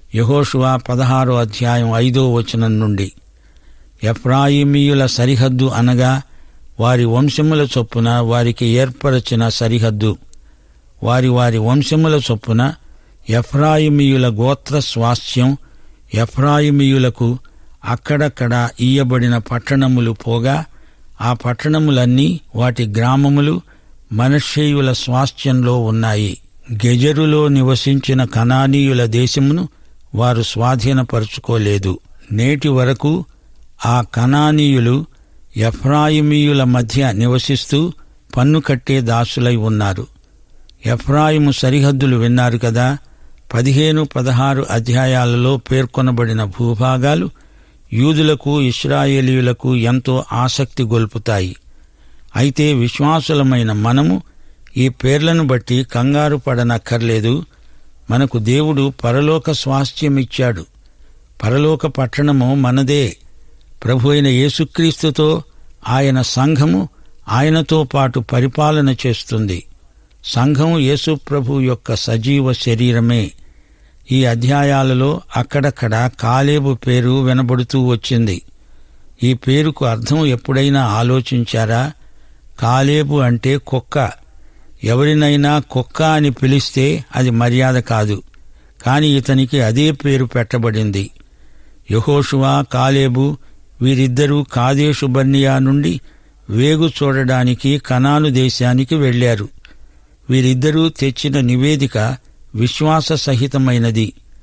యహోషువ పదహారో అధ్యాయం ఐదో వచనం నుండి ఎఫ్రాయిమీయుల సరిహద్దు అనగా వారి వంశముల చొప్పున వారికి ఏర్పరచిన సరిహద్దు వారి వారి వంశముల చొప్పున ఎఫ్రాయిమీయుల గోత్ర స్వాస్థ్యం ఎఫ్రాయిమీయులకు అక్కడక్కడ ఇయ్యబడిన పట్టణములు పోగా ఆ పట్టణములన్నీ వాటి గ్రామములు మనషేయుల స్వాస్థ్యంలో ఉన్నాయి గెజరులో నివసించిన కనానీయుల దేశమును వారు స్వాధీనపరుచుకోలేదు నేటి వరకు ఆ కనానీయులు ఎఫ్రాయిమీయుల మధ్య నివసిస్తూ పన్ను కట్టే దాసులై ఉన్నారు ఎఫ్రాయిము సరిహద్దులు విన్నారు కదా పదిహేను పదహారు అధ్యాయాలలో పేర్కొనబడిన భూభాగాలు యూదులకు ఇస్రాయేలీయులకు ఎంతో ఆసక్తి గొల్పుతాయి అయితే విశ్వాసులమైన మనము ఈ పేర్లను బట్టి కంగారు పడనక్కర్లేదు మనకు దేవుడు పరలోక స్వాస్థ్యమిచ్చాడు పరలోక పట్టణము మనదే ప్రభు అయిన యేసుక్రీస్తుతో ఆయన సంఘము ఆయనతో పాటు పరిపాలన చేస్తుంది సంఘం యేసు ప్రభు యొక్క సజీవ శరీరమే ఈ అధ్యాయాలలో అక్కడక్కడ కాలేబు పేరు వినబడుతూ వచ్చింది ఈ పేరుకు అర్థం ఎప్పుడైనా ఆలోచించారా కాలేబు అంటే కుక్క ఎవరినైనా కుక్క అని పిలిస్తే అది మర్యాద కాదు కాని ఇతనికి అదే పేరు పెట్టబడింది యహోషువా కాలేబు వీరిద్దరూ కాదేశు బర్నియా నుండి వేగు చూడడానికి కనాను దేశానికి వెళ్లారు వీరిద్దరూ తెచ్చిన నివేదిక విశ్వాస సహితమైనది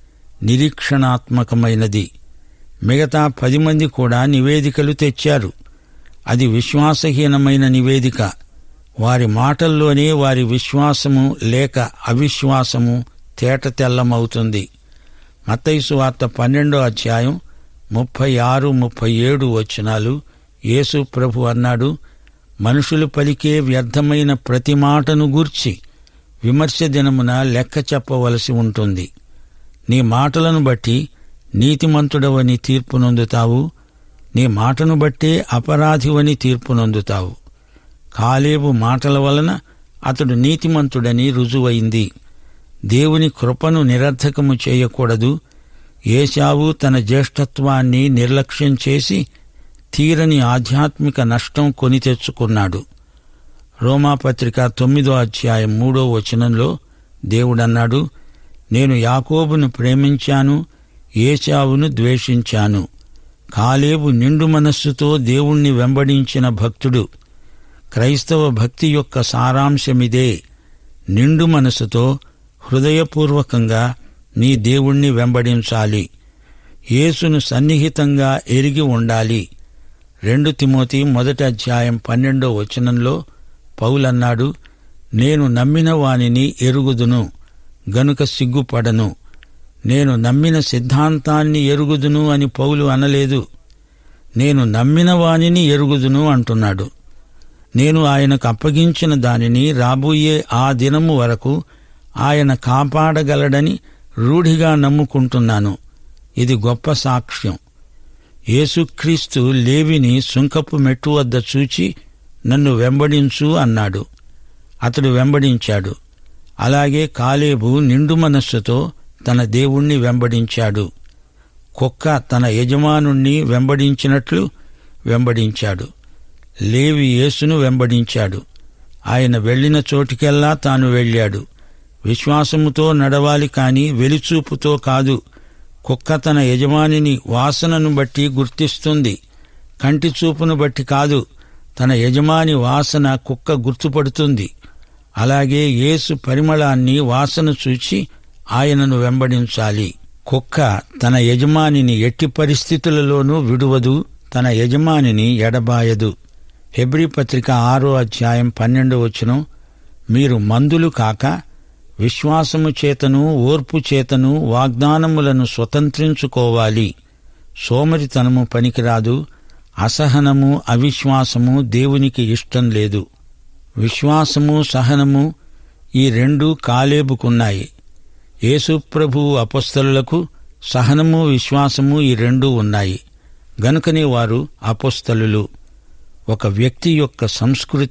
నిరీక్షణాత్మకమైనది మిగతా పది మంది కూడా నివేదికలు తెచ్చారు అది విశ్వాసహీనమైన నివేదిక వారి మాటల్లోనే వారి విశ్వాసము లేక అవిశ్వాసము తేట తెల్లమవుతుంది మత్తైసు వార్త పన్నెండో అధ్యాయం ముప్పై ఆరు ముప్పై ఏడు వచనాలు యేసు ప్రభు అన్నాడు మనుషులు పలికే వ్యర్థమైన ప్రతి మాటను గూర్చి విమర్శ దినమున లెక్క చెప్పవలసి ఉంటుంది నీ మాటలను బట్టి నీతిమంతుడవని తీర్పునొందుతావు నీ మాటను బట్టే అపరాధివని తీర్పునొందుతావు కాలేబు మాటల వలన అతడు నీతిమంతుడని రుజువైంది దేవుని కృపను నిరర్ధకము చేయకూడదు ఏశావు తన జ్యేష్ఠత్వాన్ని నిర్లక్ష్యం చేసి తీరని ఆధ్యాత్మిక నష్టం కొని తెచ్చుకున్నాడు రోమాపత్రిక తొమ్మిదో అధ్యాయం మూడో వచనంలో దేవుడన్నాడు నేను యాకోబును ప్రేమించాను ఏశావును ద్వేషించాను కాలేబు నిండు మనస్సుతో దేవుణ్ణి వెంబడించిన భక్తుడు క్రైస్తవ భక్తి యొక్క సారాంశమిదే నిండు మనసుతో హృదయపూర్వకంగా నీ దేవుణ్ణి వెంబడించాలి యేసును సన్నిహితంగా ఎరిగి ఉండాలి రెండు తిమోతి మొదటి అధ్యాయం పన్నెండో వచనంలో పౌలన్నాడు నేను నమ్మిన వానిని ఎరుగుదును గనుక సిగ్గుపడను నేను నమ్మిన సిద్ధాంతాన్ని ఎరుగుదును అని పౌలు అనలేదు నేను నమ్మిన వానిని ఎరుగుదును అంటున్నాడు నేను ఆయనకు అప్పగించిన దానిని రాబోయే ఆ దినము వరకు ఆయన కాపాడగలడని రూఢిగా నమ్ముకుంటున్నాను ఇది గొప్ప సాక్ష్యం యేసుక్రీస్తు లేవిని సుంకపు మెట్టు వద్ద చూచి నన్ను వెంబడించు అన్నాడు అతడు వెంబడించాడు అలాగే కాలేబు నిండు మనస్సుతో తన దేవుణ్ణి వెంబడించాడు కుక్క తన యజమానుణ్ణి వెంబడించినట్లు వెంబడించాడు లేవి యేసును వెంబడించాడు ఆయన వెళ్లిన చోటికెల్లా తాను వెళ్ళాడు విశ్వాసముతో నడవాలి కాని వెలిచూపుతో కాదు కుక్క తన యజమానిని వాసనను బట్టి గుర్తిస్తుంది కంటి చూపును బట్టి కాదు తన యజమాని వాసన కుక్క గుర్తుపడుతుంది అలాగే యేసు పరిమళాన్ని వాసన చూచి ఆయనను వెంబడించాలి కుక్క తన యజమానిని ఎట్టి పరిస్థితులలోనూ విడువదు తన యజమానిని ఎడబాయదు హెబ్రి పత్రిక ఆరో అధ్యాయం పన్నెండు వచనం మీరు మందులు కాక విశ్వాసము చేతను ఓర్పు చేతను వాగ్దానములను స్వతంత్రించుకోవాలి సోమరితనము పనికిరాదు అసహనము అవిశ్వాసము దేవునికి ఇష్టం లేదు విశ్వాసము సహనము ఈ రెండు కాలేబుకున్నాయి యేసుప్రభు అపస్తలులకు సహనము విశ్వాసము ఈ రెండూ ఉన్నాయి గనుకనే వారు అపస్తలులు ఒక వ్యక్తి యొక్క సంస్కృతి